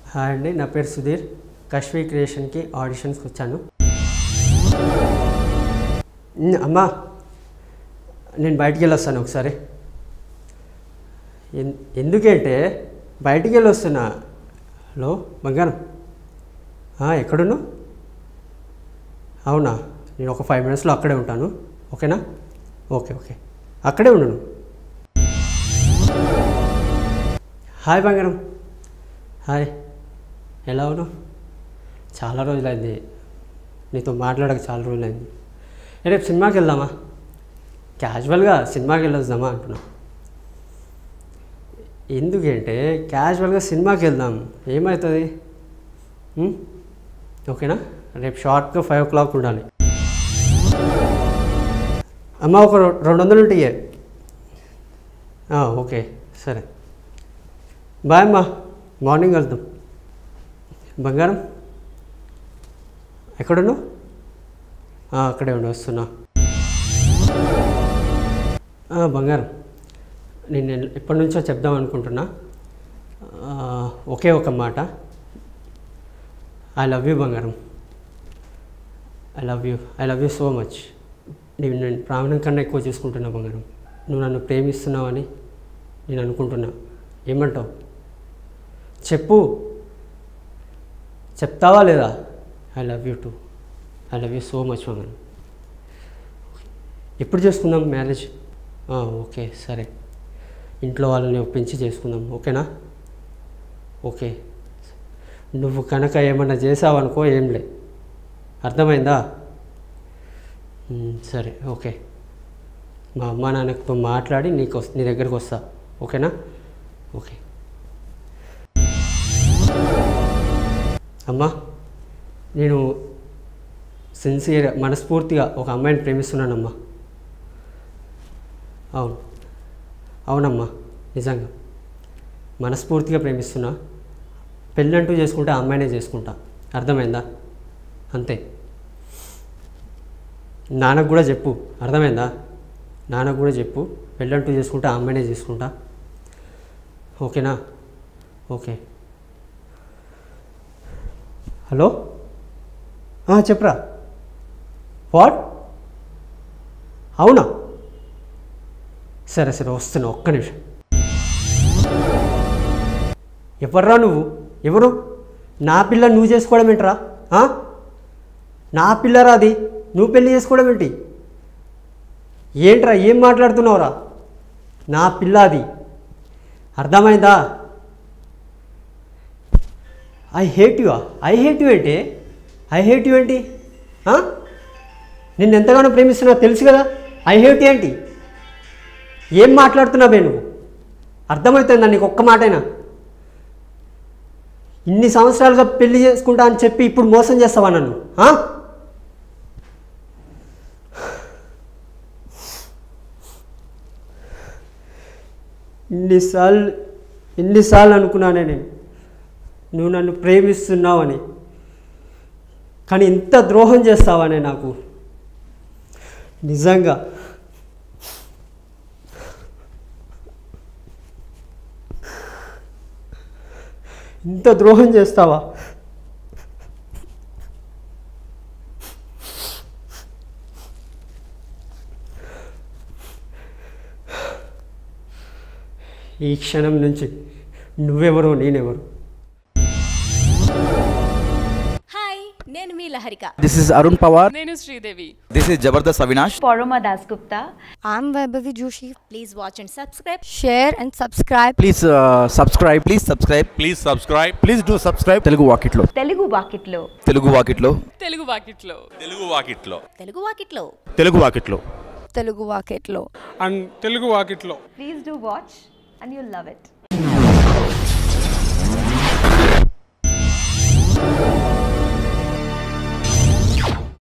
Hi అండి నా పేరు సుధీర్ కశ్వీ క్రియేషన్కి ఆడిషన్స్కి వచ్చాను ఉమ్, అమ్మా నేను బయటికి వెళ్ళి వస్తాను ఒకసారి ఎన్- ఎందుకంటే బయటికి వెళ్ళి వస్తున్నా హలో బంగారం ఆ, ఎక్కడున్నావు అవునా నేను ఒక ఫైవ్ మినిట్స్లో అక్కడే ఉంటాను ఓకేనా ఓకే ఓకే అక్కడే ఉండను హాయ్ బంగారం హాయ్ ఎలా ఉన్నావు చాలా రోజులైంది నీతో మాట్లాడక చాలా రోజులైంది ఏ, రేపు సినిమాకి వెళ్దామా క్యాజువల్గా సినిమాకి వెళ్ళొద్దామా అంటున్నా ఎందుకంటే క్యాజువల్గా సినిమాకి వెళ్దాం ఏమవుతుంది ఉం? ఓకేనా రేపు షార్ట్గా ఫైవ్ ఓ క్లాక్ ఉండాలి అమ్మ ఒక రె- రెండు వందలు ఉంటాయి ఓకే సరే బాయ్ అమ్మా మార్నింగ్ వెళ్దాం బంగారం ఎక్కడున్నావు ఆ, అక్కడే ఉండి వస్తున్నా ఆ, బంగారం నేను ఎల్- ఎప్పటి నుంచో చెప్దాం అనుకుంటున్నా ఆ, ఒకే ఒక మాట ఐ లవ్ యూ బంగారం I love you I love you so much నేను నేను ప్రాణం కన్నా ఎక్కువ చూసుకుంటున్నా బంగారం నువ్వు నన్ను ప్రేమిస్తున్నావని నేను అనుకుంటున్నా ఏమంటావు చెప్పు చెప్తావా లేదా I love you too I love you so much బంగారం ఎప్పుడు చేసుకుందాం మ్యారేజ్ ఆ, ఓకే సరే ఇంట్లో వాళ్ళని ఒప్పించి చేసుకుందాం ఓకేనా ఓకే నువ్వు కనుక ఏమన్నా చేసావనుకో ఏం లే అర్థమైందా మ్, సరే ఓకే మా అమ్మ నాన్నతో మాట్లాడి నీకు వస్- నీ దగ్గరికి వస్తా ఓకేనా ఓకే అమ్మా నేను సిన్సియర్ మనస్ఫూర్తిగా ఒక అమ్మాయిని ప్రేమిస్తున్నానమ్మా అవును అవునమ్మా నిజంగా మనస్ఫూర్తిగా ప్రేమిస్తున్నా పెళ్ళంటూ చేసుకుంటే ఆ అమ్మాయినే చేసుకుంటా అర్థమైందా అంతే నాన్నకు కూడా చెప్పు అర్థమైందా నాన్నకు కూడా చెప్పు పెళ్ళంటూ చేసుకుంటే ఆ అమ్మాయినే చేసుకుంటా ఓకేనా ఓకే హలో ఆ, చెప్పురా వాట్ అవునా సరే సరే వస్తున్నా ఒక్క నిమిషం ఎవర్రా నువ్వు ఎవరు నా పిల్ల నువ్వు చేసుకోవడం ఏంట్రా ఆ? నా పిల్లరా అది నువ్వు పెళ్లి చేసుకోవడం ఏంటి ఏంట్రా ఏం మాట్లాడుతున్నావురా నా పిల్ల అది అర్థమైందా I hate you I hate you ఏంటి ఐ హేట్ యు ఏంటి ఆ? నిన్ను ఎంతగానో ప్రేమిస్తున్నా తెలుసు కదా ఐ హేట్ యు ఏంటి ఏం మాట్లాడుతున్నావే నువ్వు అర్థమవుతుందా నీకు ఒక్క మాటైనా ఇన్ని సంవత్సరాలుగా పెళ్లి చేసుకుంటా అని చెప్పి ఇప్పుడు మోసం చేస్తావా నన్ను ఆ? ఇన్నిసార్లు ఎన్నిసార్లు అనుకున్నానే నేను నువ్వు నన్ను ప్రేమిస్తున్నావని కానీ ఇంత ద్రోహం చేస్తావనే నాకు నిజంగా ఇంత ద్రోహం చేస్తావా ఈ క్షణం నుంచి నువ్వెవరో నేనెవరు హాయ్ నేను మీ Laharika This is Arun Pawar. నేను Sridevi This is Jabardast Avinash. Poroma Dasgupta. I'm Vaibhavi Joshi. Please watch and subscribe Share and subscribe. Please uh, subscribe. Please subscribe. Please subscribe. Please do subscribe. Telugu Walkitlo. Telugu Bucketlo. Telugu వాకిట్లో తెలుగు వాకిట్లో తెలుగు వాకిట్లో తెలుగు వాకిట్లో తెలుగు వాకిట్లో Telugu Waketlo. And Telugu వాకిట్లో Please do watch and you'll love it.